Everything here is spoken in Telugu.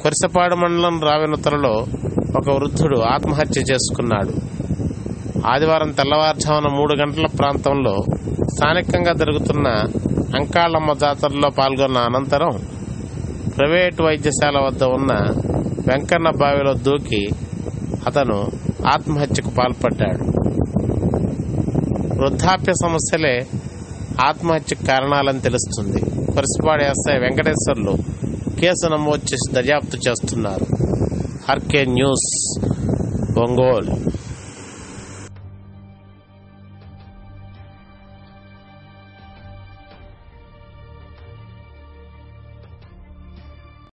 కొరిసపాడు మండలం రావినతలలో ఒక వృద్ధుడు ఆత్మహత్య చేసుకున్నాడు ఆదివారం తెల్లవారుజామున మూడు గంటల ప్రాంతంలో స్థానికంగా జరుగుతున్న అంకాళమ్మ జాతరలో పాల్గొన్న అనంతరం ప్రైవేటు వైద్యశాల వద్ద ఉన్న వెంకన్న బావిలో దూకి అతను ఆత్మహత్యకు పాల్పడ్డాడు వృద్ధాప్య సమస్యలే ఆత్మహత్యకు కారణాలని తెలుస్తుంది కొరిసిపాడు ఎస్ఐ వెంకటేశ్వర్లు కేసు నమోదు చేసి దర్యాప్తు చేస్తున్నారు ఆర్కే న్యూస్ ఒంగోలు